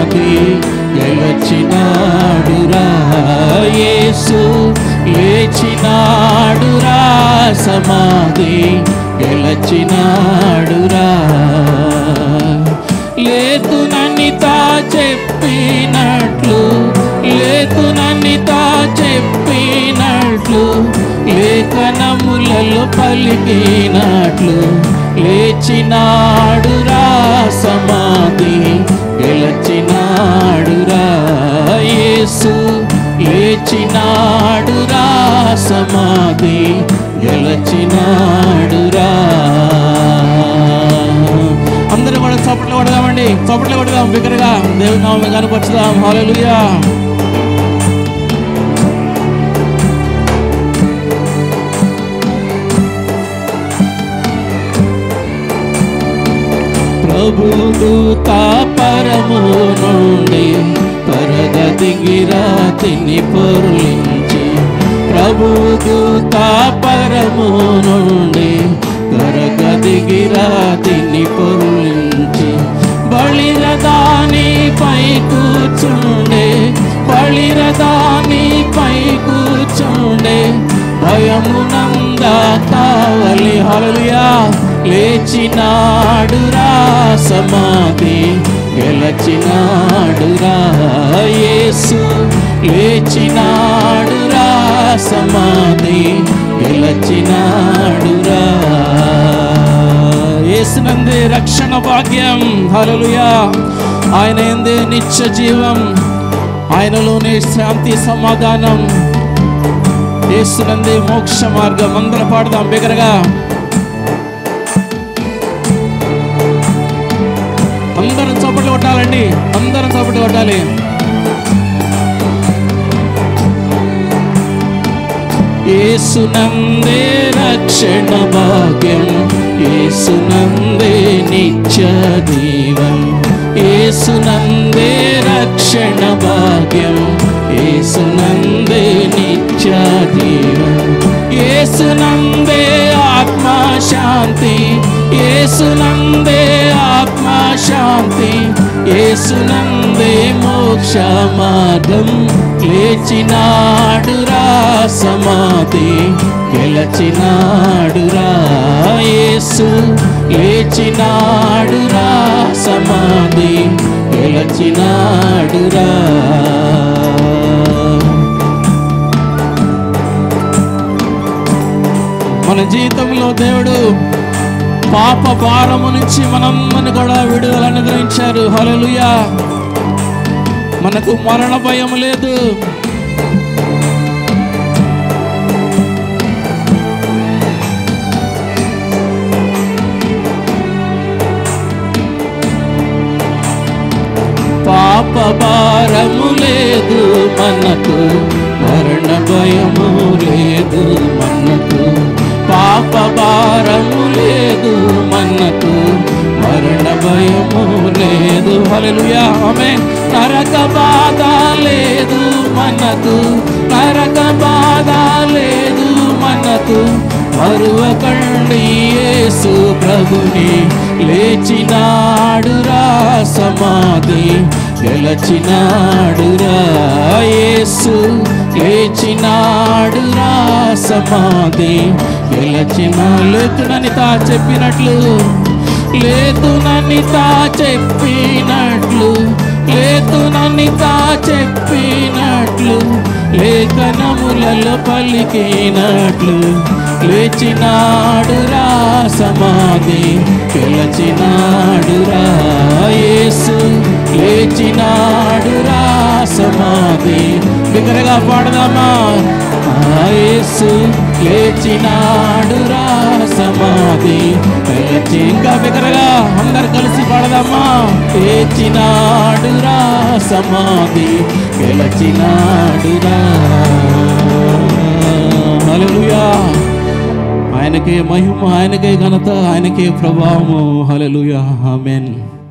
సమాధి గెలచినాడురా యేసు లేచినాడురా సమాధి గెలచినాడురా లేతుననితా చెప్పినట్లు లేతుననితా చెప్పినట్లు లేఖనములలో పలికినట్లు లేచినాడురా సమాధి గెలచినాడురా యేసు లేచినాడురా సమాధి గెలచినాడురా అందరూ కూడా చప్పట్లు కొడదామండి చప్పట్లు కొడదాం బిగ్గరగా దేవుని నామం కనపరచుదాం హల్లెలూయా ప్రభు దూత పరము నుండి పరగదిగిరా తిని పొరులించి ప్రభు దూత పరము నుండి పరగదిగిరా తిని పొరులించి బలిరదాని పై కూర్చుండే బలిరదాని పై కూర్చుండే భయమునందా కావలి హల్లెలూయా లేచినాడురా సమాధి గెలచినాడురా యేసు లేచినాడురా సమాధి గెలచినాడురా యేసునందే రక్షణ భాగ్యం హల్లెలూయా ఆయన ఎందే నిత్య జీవం ఆయనలోనే శాంతి సమాధానం యేసునందే మోక్ష మార్గం అందరం పాడదాం బిగరగా అందరం చప్పట్లు కొట్టాలండి అందరం చప్పట్లు కొట్టాలి యేసునందే రక్షణ భాగ్యం యేసునందే నిత్య జీవం యేసునందే రక్షణ భాగ్యం యేసునందే నిత్య జీవం యేసునందే ఆత్మ శాంతి యేసునందే ఆత్మ శాంతి యేసునందే మోక్ష మార్గం లేచినాడురా సమాధి గెలచినాడురా యేసు లేచినాడురా సమాధి గెలచినాడురా మన జీవితంలో దేవుడు పాప భారము నుంచి మనమ్మని కూడా విడుదల అనుగ్రహించారు హల్లెలూయా మనకు మరణ భయం లేదు పాప భారము లేదు మనకు మరణ భయము లేదు మనకు పాప భారము లేదు మనకు మరణ భయము లేదు హల్లెలూయా ఆమేన్ నరక బాధ లేదు మనకు నరక బాధ లేదు మనకు మరువకండి యేసు ప్రభుని లేచినాడురా సమాధి గెలచినాడురా యేసు లేచినాడురా సమాధి గెలచిన లేతునని తా చెప్పినట్లు లేతునని తా చెప్పినట్లు లేతునని తా చెప్పినట్లు లేఖనములలో పలికినట్లు లేచినాడురా సమాధి గెలచినాడురా యేసు లేచినాడురా సమాధి బిగ్గరగా పాడదామా ఆ యేసు లేచినాడురా సమాధి లేచి ఇంకా బిగ్గరగా అందరు కలిసి పాడదామా లేచినాడురా సమాధి గెలచినాడురా హల్లెలూయా ఆయనకే మహిమ ఆయనకే ఘనత ఆయనకే ప్రభావము హల్లెలూయా ఆమేన్